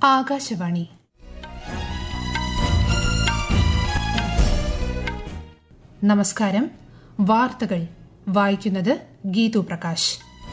ആകാശവാണി നമസ്കാരം വാർത്തകൾ വായിക്കുന്നത് ഗീതു പ്രകാശ്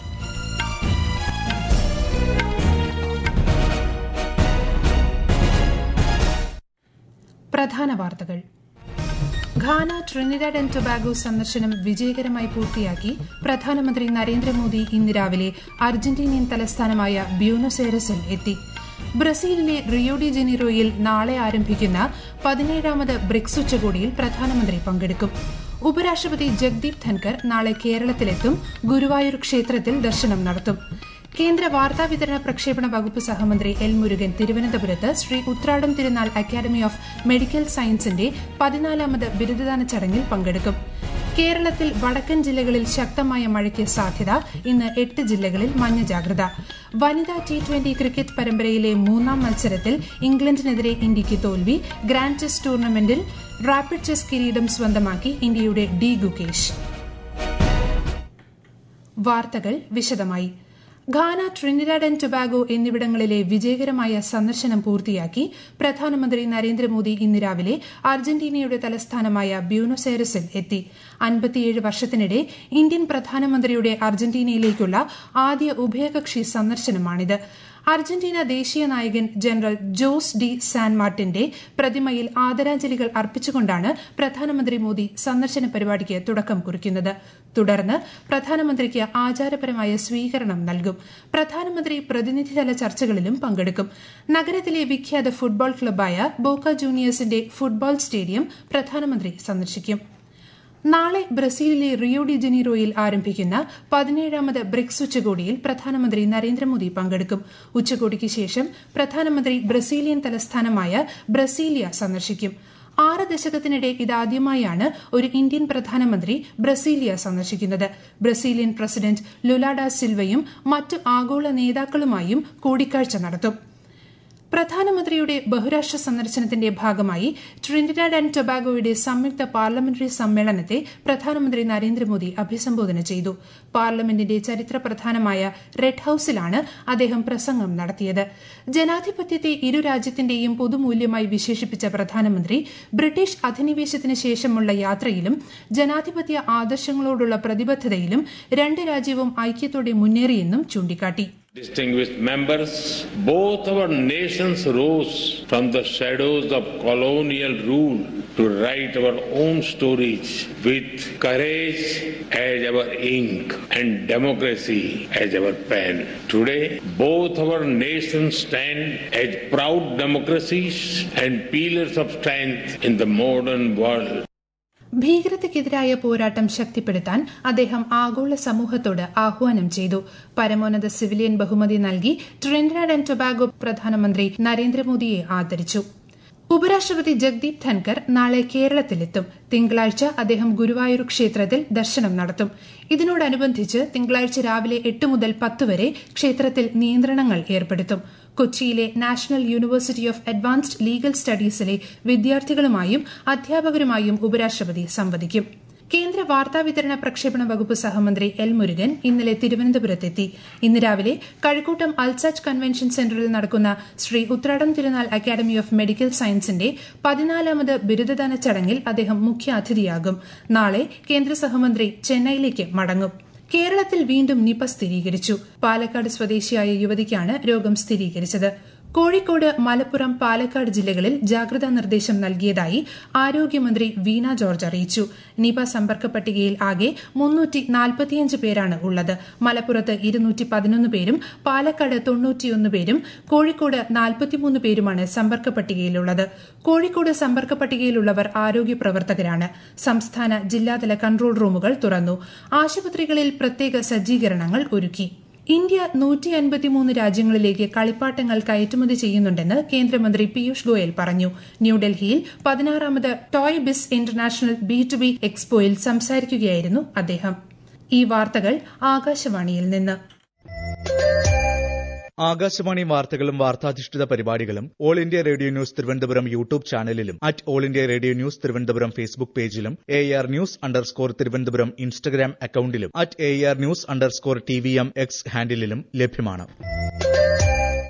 പ്രധാന വാർത്തകൾ ഘാന ട്രിനിഡാഡ് ആൻഡ് ടൊബാഗോ സന്ദർശനം വിജയകരമായി പൂർത്തിയാക്കി പ്രധാനമന്ത്രി നരേന്ദ്രമോദി ഇന്ന് രാവിലെ അർജന്റീനിയൻ തലസ്ഥാനമായ ബ്യൂണസ് എയറസിൽ എത്തി ബ്രസീലിലെ റിയോ ഡി ജനീറോയിൽ നാളെ ആരംഭിക്കുന്ന പതിനേഴാമത് ബ്രിക്സ് ഉച്ചകോടിയിൽ പ്രധാനമന്ത്രി പങ്കെടുക്കും ഉപരാഷ്ട്രപതി ജഗ്ദീപ് ധൻകർ നാളെ കേരളത്തിലെത്തും ഗുരുവായൂർ ക്ഷേത്രത്തിൽ ദർശനം നടത്തും കേന്ദ്ര വാർത്താവിതരണ പ്രക്ഷേപണ വകുപ്പ് സഹമന്ത്രി എൽ മുരുകൻ തിരുവനന്തപുരത്ത് ശ്രീ ഉത്രാടം തിരുനാൾ അക്കാദമി ഓഫ് മെഡിക്കൽ സയൻസിന്റെ പതിനാലാമത് ബിരുദദാന ചടങ്ങിൽ പങ്കെടുക്കും കേരളത്തിൽ വടക്കൻ ജില്ലകളിൽ ശക്തമായ മഴയ്ക്ക് സാധ്യത ഇന്ന് എട്ട് ജില്ലകളിൽ മഞ്ഞ ജാഗ്രത വനിതാ ടി ട്വന്റി ക്രിക്കറ്റ് പരമ്പരയിലെ മൂന്നാം മത്സരത്തിൽ ഇംഗ്ലണ്ടിനെതിരെ ഇന്ത്യയ്ക്ക് തോൽവി ഗ്രാൻഡ് ചെസ് ടൂർണമെന്റിൽ റാപ്പിഡ് ചെസ് കിരീടം സ്വന്തമാക്കി ഇന്ത്യയുടെ ഡി ഗുകേഷ് വാർത്തകൾ വിശദമായി ഘാന ട്രിനിഡാഡ് ആൻഡ് ടൊബാഗോ എന്നിവിടങ്ങളിലെ വിജയകരമായ സന്ദർശനം പൂർത്തിയാക്കി പ്രധാനമന്ത്രി നരേന്ദ്രമോദി ഇന്ന് രാവിലെ അർജന്റീനയുടെ തലസ്ഥാനമായ ബ്യൂണസ് എയറസിൽ എത്തി അൻപത്തിയേഴ് വർഷത്തിനിടെ ഇന്ത്യൻ പ്രധാനമന്ത്രിയുടെ അർജന്റീനയിലേക്കുള്ള ആദ്യ ഉഭയകക്ഷി സന്ദർശനമാണിത് അർജന്റീന ദേശീയ നായകൻ ജനറൽ ജോസ് ഡി സാൻ മാർട്ടിന്റെ പ്രതിമയിൽ ആദരാഞ്ജലികൾ അർപ്പിച്ചുകൊണ്ടാണ് പ്രധാനമന്ത്രി മോദി സന്ദർശന പരിപാടിക്ക് തുടക്കം കുറിക്കുന്നത് തുടർന്ന് പ്രധാനമന്ത്രിക്ക് ആചാരപരമായ സ്വീകരണം നൽകും പ്രധാനമന്ത്രി പ്രതിനിധിതല ചർച്ചകളിലും പങ്കെടുക്കും നഗരത്തിലെ വിഖ്യാത ഫുട്ബോൾ ക്ലബ്ബായ ബോക്ക ജൂനിയേഴ്സിന്റെ ഫുട്ബോൾ സ്റ്റേഡിയം പ്രധാനമന്ത്രി സന്ദർശിക്കും നാളെ ബ്രസീലിലെ റിയോ ഡി ജനീറോയിൽ ആരംഭിക്കുന്ന പതിനേഴാമത് ബ്രിക്സ് ഉച്ചകോടിയിൽ പ്രധാനമന്ത്രി നരേന്ദ്രമോദി പങ്കെടുക്കും ഉച്ചകോടിക്ക് ശേഷം പ്രധാനമന്ത്രി ബ്രസീലിയൻ തലസ്ഥാനമായ ബ്രസീലിയ സന്ദർശിക്കും ആറ് ദശകത്തിനിടെ ഇതാദ്യമായാണ് ഒരു ഇന്ത്യൻ പ്രധാനമന്ത്രി ബ്രസീലിയ സന്ദർശിക്കുന്നത് ബ്രസീലിയൻ പ്രസിഡന്റ് ലുലാഡ സിൽവയും മറ്റ് ആഗോള നേതാക്കളുമായും കൂടിക്കാഴ്ച നടത്തും പ്രധാനമന്ത്രിയുടെ ബഹുരാഷ്ട്ര സന്ദർശനത്തിന്റെ ഭാഗമായി ട്രിനിഡാഡ് ആൻഡ് ടൊബാഗോയുടെ സംയുക്ത പാർലമെന്ററി സമ്മേളനത്തെ പ്രധാനമന്ത്രി നരേന്ദ്രമോദി അഭിസംബോധന ചെയ്തു പാർലമെന്റിന്റെ ചരിത്രപ്രധാനമായ റെഡ് ഹൌസിലാണ് അദ്ദേഹം പ്രസംഗം നടത്തിയത് ജനാധിപത്യത്തെ ഇരു രാജ്യത്തിന്റെയും പൊതുമൂല്യമായി വിശേഷിപ്പിച്ച പ്രധാനമന്ത്രി ബ്രിട്ടീഷ് അധിനിവേശത്തിന് ശേഷമുള്ള യാത്രയിലും ജനാധിപത്യ ആദർശങ്ങളോടുള്ള പ്രതിബദ്ധതയിലും രണ്ട് രാജ്യവും ഐക്യത്തോടെ മുന്നേറിയെന്നും ചൂണ്ടിക്കാട്ടി Distinguished members, both our nations rose from the shadows of colonial rule to write our own stories with courage as our ink and democracy as our pen. Today, both our nations stand as proud democracies and pillars of strength in the modern world. ഭീകരതയ്ക്കെതിരായ പോരാട്ടം ശക്തിപ്പെടുത്താൻ അദ്ദേഹം ആഗോള സമൂഹത്തോട് ആഹ്വാനം ചെയ്തു പരമോന്നത civilian ബഹുമതി നൽകി ട്രിനിഡാഡ് ആൻഡ് ടൊബാഗോ പ്രധാനമന്ത്രി നരേന്ദ്രമോദിയെ ആദരിച്ചു ഉപരാഷ്ട്രപതി ജഗ്ദീപ് ധൻകർ നാളെ കേരളത്തിലെത്തും തിങ്കളാഴ്ച അദ്ദേഹം ഗുരുവായൂർ ക്ഷേത്രത്തിൽ ദർശനം നടത്തും ഇതിനോടനുബന്ധിച്ച് തിങ്കളാഴ്ച രാവിലെ എട്ട് മുതൽ പത്ത് വരെ ക്ഷേത്രത്തിൽ നിയന്ത്രണങ്ങൾ ഏർപ്പെടുത്തും കൊച്ചിയിലെ national university of advanced legal സ്റ്റഡീസിലെ വിദ്യാർത്ഥികളുമായും അധ്യാപകരുമായും ഉപരാഷ്ട്രപതി സംവദിക്കും കേന്ദ്ര വാർത്താവിതരണ പ്രക്ഷേപണ വകുപ്പ് സഹമന്ത്രി എൽ മുരുകൻ ഇന്നലെ തിരുവനന്തപുരത്തെത്തി ഇന്ന് രാവിലെ കഴക്കൂട്ടം അൽസാജ് കൺവെൻഷൻ സെന്ററിൽ നടക്കുന്ന ശ്രീ ഉത്രാടം തിരുനാൾ അക്കാദമി ഓഫ് മെഡിക്കൽ സയൻസിന്റെ പതിനാലാമത് ബിരുദദാന ചടങ്ങിൽ അദ്ദേഹം മുഖ്യാതിഥിയാകും നാളെ കേന്ദ്ര സഹമന്ത്രി ചെന്നൈയിലേക്ക് മടങ്ങും കേരളത്തിൽ വീണ്ടും നിപ സ്ഥിരീകരിച്ചു പാലക്കാട് സ്വദേശിയായ യുവതിക്കാണ് രോഗം സ്ഥിരീകരിച്ചത് കോഴിക്കോട് മലപ്പുറം പാലക്കാട് ജില്ലകളിൽ ജാഗ്രതാ നിർദ്ദേശം നൽകിയതായി ആരോഗ്യമന്ത്രി വീണ ജോർജ് അറിയിച്ചു നിപ സമ്പർക്ക പട്ടികയിൽ ആകെ മുന്നൂറ്റി നാൽപ്പത്തിയഞ്ച് പേരാണ് ഉള്ളത് മലപ്പുറത്ത് ഇരുന്നൂറ്റി പതിനൊന്ന് പേരും പാലക്കാട് തൊണ്ണൂറ്റിയൊന്ന് പേരും കോഴിക്കോട് നാൽപ്പത്തിമൂന്ന് പേരുമാണ് സമ്പർക്ക പട്ടികയിലുള്ളത് കോഴിക്കോട് സമ്പർക്ക പട്ടികയിലുള്ളവർ ആരോഗ്യ പ്രവർത്തകരാണ് സംസ്ഥാന ജില്ലാതല കൺട്രോൾ റൂമുകൾ തുറന്നു ആശുപത്രികളിൽ പ്രത്യേക സജ്ജീകരണങ്ങൾ ഒരുക്കി ഇന്ത്യ നൂറ്റി അൻപത്തിമൂന്ന് രാജ്യങ്ങളിലേക്ക് കളിപ്പാട്ടങ്ങൾ കയറ്റുമതി ചെയ്യുന്നുണ്ടെന്ന് കേന്ദ്രമന്ത്രി പീയൂഷ് ഗോയൽ പറഞ്ഞു ന്യൂഡൽഹിയിൽ പതിനാറാമത് toy biz international B to B എക്സ്പോയിൽ സംസാരിക്കുകയായിരുന്നു അദ്ദേഹം ഈ വാർത്തകൾ ആകാശവാണിയിൽ നിന്ന് ആകാശവാണി വാർത്തകളും വാർത്താധിഷ്ഠിത പരിപാടികളും all India radio news Thiruvananthapuram YouTube ചാനലിലും at all India radio news Thiruvananthapuram Facebook പേജിലും A R news underscore Thiruvananthapuram Instagram അക്കൌണ്ടിലും at A R news underscore T V M X ഹാൻഡിലും ലഭ്യമാണ്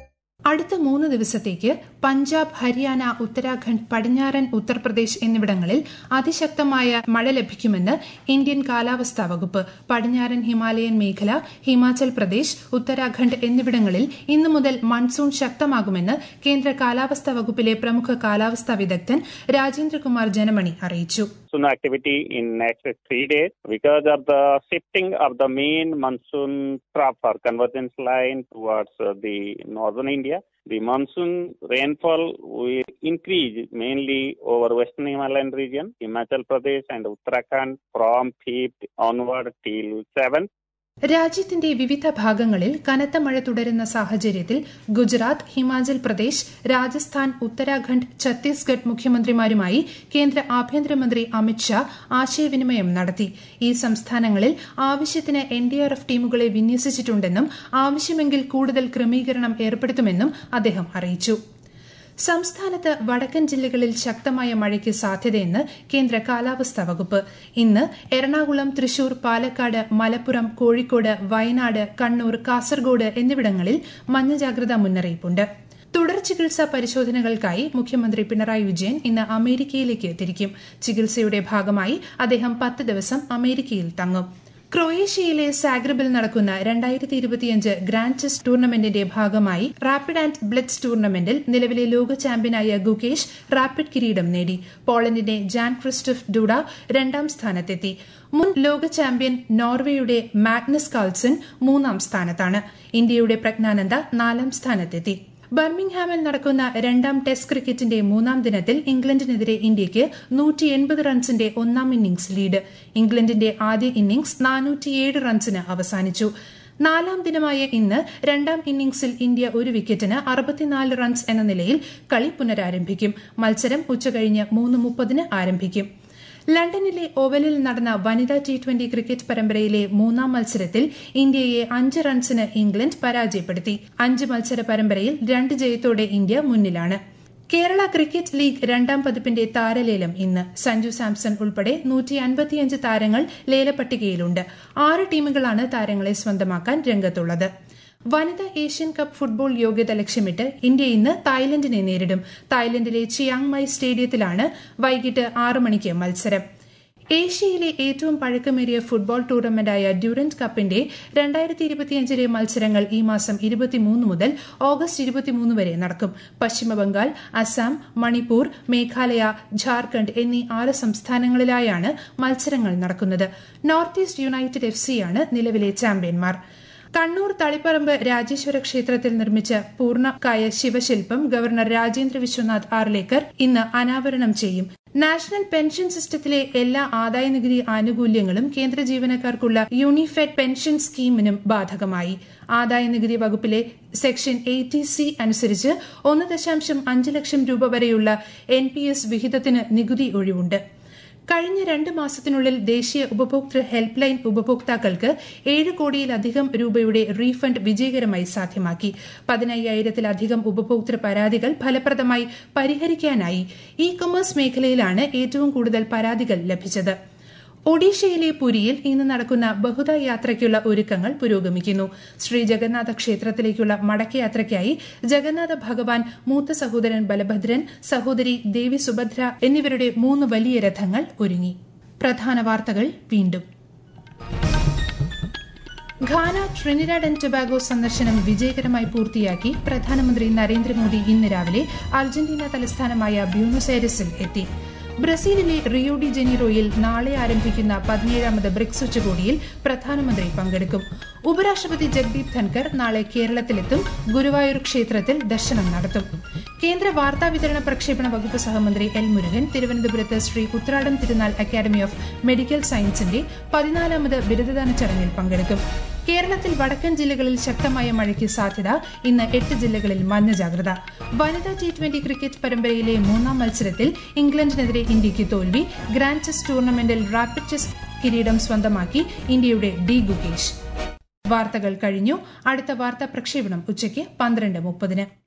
അടുത്ത മൂന്ന് ദിവസത്തേക്ക് പഞ്ചാബ് ഹരിയാന ഉത്തരാഖണ്ഡ് പടിഞ്ഞാറൻ ഉത്തർപ്രദേശ് എന്നിവിടങ്ങളിൽ അതിശക്തമായ മഴ ലഭിക്കുമെന്ന് ഇന്ത്യൻ കാലാവസ്ഥാ വകുപ്പ് പടിഞ്ഞാറൻ ഹിമാലയൻ മേഖല ഹിമാചൽ പ്രദേശ് ഉത്തരാഖണ്ഡ് എന്നിവിടങ്ങളിൽ ഇന്നു മുതൽ മൺസൂൺ ശക്തമാകുമെന്ന് കേന്ദ്ര കാലാവസ്ഥാ വകുപ്പിലെ പ്രമുഖ കാലാവസ്ഥാ വിദഗ്ധൻ രാജേന്ദ്രകുമാർ ജനമണി അറിയിച്ചു monsoon activity in next three days because of the shifting of the main monsoon trough or convergence line towards uh, the northern India. The monsoon rainfall will increase mainly over western Himalayan region, Himachal Pradesh and Uttarakhand from 5th onward till 7th. രാജ്യത്തിന്റെ വിവിധ ഭാഗങ്ങളിൽ കനത്ത മഴ തുടരുന്ന സാഹചര്യത്തിൽ ഗുജറാത്ത് ഹിമാചൽ പ്രദേശ് രാജസ്ഥാൻ ഉത്തരാഖണ്ഡ് ഛത്തീസ്ഗഡ് മുഖ്യമന്ത്രിമാരുമായി കേന്ദ്ര ആഭ്യന്തരമന്ത്രി അമിത്ഷാ ആശയവിനിമയം നടത്തി ഈ സംസ്ഥാനങ്ങളിൽ ആവശ്യത്തിന് എൻഡിആർഎഫ് ടീമുകളെ വിന്യസിച്ചിട്ടുണ്ടെന്നും ആവശ്യമെങ്കിൽ കൂടുതൽ ക്രമീകരണം ഏർപ്പെടുത്തുമെന്നും അദ്ദേഹം അറിയിച്ചു സംസ്ഥാനത്ത് വടക്കൻ ജില്ലകളിൽ ശക്തമായ മഴയ്ക്ക് സാധ്യതയെന്ന് കേന്ദ്ര കാലാവസ്ഥാ വകുപ്പ് ഇന്ന് എറണാകുളം തൃശൂർ പാലക്കാട് മലപ്പുറം കോഴിക്കോട് വയനാട് കണ്ണൂർ കാസർഗോഡ് എന്നിവിടങ്ങളിൽ മഞ്ഞ ജാഗ്രതാ മുന്നറിയിപ്പുണ്ട് തുടർ ചികിത്സാ പരിശോധനകൾക്കായി മുഖ്യമന്ത്രി പിണറായി വിജയൻ ഇന്ന് അമേരിക്കയിലേക്ക് തിരിക്കും ചികിത്സയുടെ ഭാഗമായി അദ്ദേഹം പത്ത് ദിവസം അമേരിക്കയിൽ തങ്ങും ക്രൊയേഷ്യയിലെ സാഗ്രബിൽ നടക്കുന്ന രണ്ടായിരത്തി ഇരുപത്തിയഞ്ച് ഗ്രാൻഡ് ചെസ് ടൂർണമെന്റിന്റെ ഭാഗമായി റാപ്പിഡ് ആൻഡ് ബ്ലിറ്റ്സ് ടൂർണമെന്റിൽ നിലവിലെ ലോക ചാമ്പ്യനായ ഗുകേഷ് റാപ്പിഡ് കിരീടം നേടി പോളണ്ടിന്റെ ജാൻ ക്രിസ്റ്റഫ് ഡൂഡ രണ്ടാം സ്ഥാനത്തെത്തി മുൻ ലോക ചാമ്പ്യൻ നോർവേയുടെ മാഗ്നസ് കാൾസൺ മൂന്നാം സ്ഥാനത്താണ് ഇന്ത്യയുടെ പ്രജ്ഞാനന്ദ നാലാം സ്ഥാനത്തെത്തി ബർമിംഗ്ഹാമിൽ നടക്കുന്ന രണ്ടാം ടെസ്റ്റ് ക്രിക്കറ്റിന്റെ മൂന്നാം ദിനത്തിൽ ഇംഗ്ലണ്ടിനെതിരെ ഇന്ത്യയ്ക്ക് നൂറ്റി എൺപത് റൺസിന്റെ ഒന്നാം ഇന്നിംഗ്സ് ലീഡ് ഇംഗ്ലണ്ടിന്റെ ആദ്യ ഇന്നിംഗ്സ് നാനൂറ്റിയേഴ് റൺസിന് അവസാനിച്ചു നാലാം ദിനമായ ഇന്ന് രണ്ടാം ഇന്നിംഗ്സിൽ ഇന്ത്യ ഒരു വിക്കറ്റിന് അറുപത്തിനാല് റൺസ് എന്ന നിലയിൽ കളി പുനരാരംഭിക്കും മത്സരം ഉച്ചകഴിഞ്ഞ് മൂന്ന് മുപ്പതിന് ആരംഭിക്കും ലണ്ടനിലെ ഓവലിൽ നടന്ന വനിതാ ടി ട്വന്റി ക്രിക്കറ്റ് പരമ്പരയിലെ മൂന്നാം മത്സരത്തിൽ ഇന്ത്യയെ അഞ്ച് റൺസിന് ഇംഗ്ലണ്ട് പരാജയപ്പെടുത്തി അഞ്ച് മത്സര പരമ്പരയിൽ രണ്ട് ജയത്തോടെ ഇന്ത്യ മുന്നിലാണ് കേരള ക്രിക്കറ്റ് ലീഗ് രണ്ടാം പതിപ്പിന്റെ താരലേലം ഇന്ന് സഞ്ജു സാംസൺ ഉൾപ്പെടെ നൂറ്റി അൻപത്തിയഞ്ച് താരങ്ങൾ ലേലപ്പട്ടികയിലുണ്ട് ആറ് ടീമുകളാണ് താരങ്ങളെ സ്വന്തമാക്കാൻ രംഗത്തുള്ളത് വനിതാ ഏഷ്യൻ കപ്പ് ഫുട്ബോൾ യോഗ്യത ലക്ഷ്യമിട്ട് ഇന്ത്യ ഇന്ന് തായ്ലൻഡിനെ നേരിടും തായ്ലൻഡിലെ ചിയാങ് മൈ സ്റ്റേഡിയത്തിലാണ് വൈകിട്ട് ആറ് മണിക്ക് മത്സരം ഏഷ്യയിലെ ഏറ്റവും പഴക്കമേറിയ ഫുട്ബോൾ ടൂർണമെന്റായ ഡ്യൂറന്റ് കപ്പിന്റെ രണ്ടായിരത്തി ഇരുപത്തിയഞ്ചിലെ മത്സരങ്ങൾ ഈ മാസം ഇരുപത്തിമൂന്ന് മുതൽ ഓഗസ്റ്റ് ഇരുപത്തിമൂന്ന് വരെ നടക്കും പശ്ചിമബംഗാൾ അസം മണിപ്പൂർ മേഘാലയ ഝാർഖണ്ഡ് എന്നീ ആറ് സംസ്ഥാനങ്ങളിലായാണ് മത്സരങ്ങൾ നടക്കുന്നത് നോർത്ത് ഈസ്റ്റ് യുണൈറ്റഡ് എഫ് സിയാണ് നിലവിലെ ചാമ്പ്യന്മാർ കണ്ണൂർ തളിപ്പറമ്പ് രാജേശ്വര ക്ഷേത്രത്തിൽ നിർമ്മിച്ച പൂർണ്ണകായ ശിവശില്പം ഗവർണർ രാജേന്ദ്ര വിശ്വനാഥ് ആർലേക്കർ ഇന്ന് അനാവരണം ചെയ്യും നാഷണൽ പെൻഷൻ സിസ്റ്റത്തിലെ എല്ലാ ആദായനികുതി ആനുകൂല്യങ്ങളും കേന്ദ്ര ജീവനക്കാർക്കുള്ള യൂണിഫെഡ് പെൻഷൻ സ്കീമിനും ബാധകമായി ആദായനികുതി വകുപ്പിലെ സെക്ഷൻ എയ്റ്റി സി അനുസരിച്ച് ഒന്ന് ദശാംശം അഞ്ച് ലക്ഷം രൂപ വരെയുള്ള എൻ പി എസ് വിഹിതത്തിന് നികുതി ഒഴിവുണ്ട് കഴിഞ്ഞ രണ്ട് മാസത്തിനുള്ളിൽ ദേശീയ ഉപഭോക്തൃ ഹെൽപ്പ് ലൈൻ ഉപഭോക്താക്കൾക്ക് ഏഴ് കോടിയിലധികം രൂപയുടെ റീഫണ്ട് വിജയകരമായി സാധ്യമാക്കി പതിനയ്യായിരത്തിലധികം ഉപഭോക്തൃ പരാതികൾ ഫലപ്രദമായി പരിഹരിക്കാനായി ഇ കൊമേഴ്സ് മേഖലയിലാണ് ഏറ്റവും കൂടുതൽ പരാതികൾ ലഭിച്ചത് ഒഡീഷയിലെ പുരിയിൽ ഇന്ന് നടക്കുന്ന ബഹുദ യാത്രയ്ക്കുള്ള ഒരുക്കങ്ങൾ പുരോഗമിക്കുന്നു ശ്രീ ജഗന്നാഥ ക്ഷേത്രത്തിലേക്കുള്ള മടക്കയാത്രയ്ക്കായി ജഗന്നാഥ ഭഗവാൻ മൂത്ത സഹോദരൻ ബലഭദ്രൻ സഹോദരി ദേവി സുഭദ്ര എന്നിവരുടെ മൂന്ന് വലിയ രഥങ്ങൾ ഒരുങ്ങി പ്രധാന വാർത്തകൾ വീണ്ടും ഘാന ട്രിനിഡാഡ് ആൻഡ് ടൊബാഗോ സന്ദർശനം വിജയകരമായി പൂർത്തിയാക്കി പ്രധാനമന്ത്രി നരേന്ദ്രമോദി ഇന്ന് രാവിലെ അർജന്റീന തലസ്ഥാനമായ ബ്യൂണോസ് എത്തി ബ്രസീലിലെ റിയോ ഡി ജനീറോയിൽ നാളെ ആരംഭിക്കുന്ന പതിനേഴാമത് ബ്രിക്സ് ഉച്ചകോടിയിൽ പ്രധാനമന്ത്രി പങ്കെടുക്കും ഉപരാഷ്ട്രപതി ജഗ്ദീപ് ധൻകർ നാളെ കേരളത്തിലെത്തും ഗുരുവായൂർ ക്ഷേത്രത്തിൽ ദർശനം നടത്തും കേന്ദ്ര വാർത്താവിതരണ പ്രക്ഷേപണ വകുപ്പ് സഹമന്ത്രി എൽ മുരുകൻ തിരുവനന്തപുരത്ത് ശ്രീ ഉത്രാടം തിരുനാൾ അക്കാദമി ഓഫ് മെഡിക്കൽ സയൻസിന്റെ പതിനാലാമത് ബിരുദദാന ചടങ്ങിൽ പങ്കെടുക്കും കേരളത്തിൽ വടക്കൻ ജില്ലകളിൽ ശക്തമായ മഴയ്ക്ക് സാധ്യത ഇന്ന് എട്ട് ജില്ലകളിൽ മഞ്ഞ ജാഗ്രത വനിതാ ടി ട്വന്റി ക്രിക്കറ്റ് പരമ്പരയിലെ മൂന്നാം മത്സരത്തിൽ ഇംഗ്ലണ്ടിനെതിരെ ഇന്ത്യയ്ക്ക് തോൽവി ഗ്രാൻഡ് ചെസ് ടൂർണമെന്റിൽ റാപ്പിഡ് ചെസ് കിരീടം സ്വന്തമാക്കി ഇന്ത്യയുടെ ഡി ഗുകേഷ് വാർത്തകൾ കഴിഞ്ഞു അടുത്ത വാർത്താ പ്രക്ഷേപണം ഉച്ചയ്ക്ക് പന്ത്രണ്ട് മുപ്പതിന്